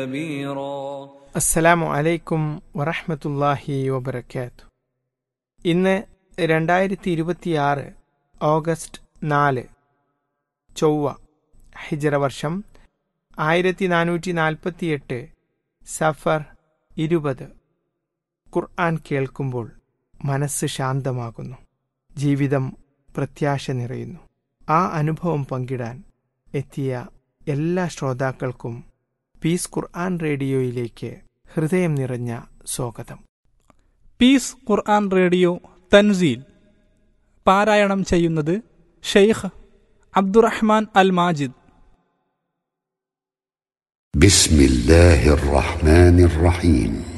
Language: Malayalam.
كبيرا അസ്സലാമു അലൈക്കും വറഹ്മത്തുള്ളാഹി വബർക്കാത്തു ഇന്ന് രണ്ടായിരത്തി ഇരുപത്തിയാറ് ഓഗസ്റ്റ് നാല് ചൊവ്വ ഹിജറ വർഷം ആയിരത്തി നാനൂറ്റി നാൽപ്പത്തിയെട്ട് സഫർ ഇരുപത് ഖുർആൻ കേൾക്കുമ്പോൾ മനസ്സ് ശാന്തമാകുന്നു ജീവിതം പ്രത്യാശ നിറയുന്നു ആ അനുഭവം പങ്കിടാൻ എത്തിയ എല്ലാ ശ്രോതാക്കൾക്കും പീസ് ഖുർആൻ റേഡിയോയിലേക്ക് ഹൃദയം നിറഞ്ഞ സ്വാഗതം പീസ് ഖുർആൻ റേഡിയോ തൻസീൽ പാരായണം ചെയ്യുന്നത് ഷെയ്ഖ് അബ്ദുറഹ്മാൻ അൽ മാജിദ് بسم الله الرحمن الرحيم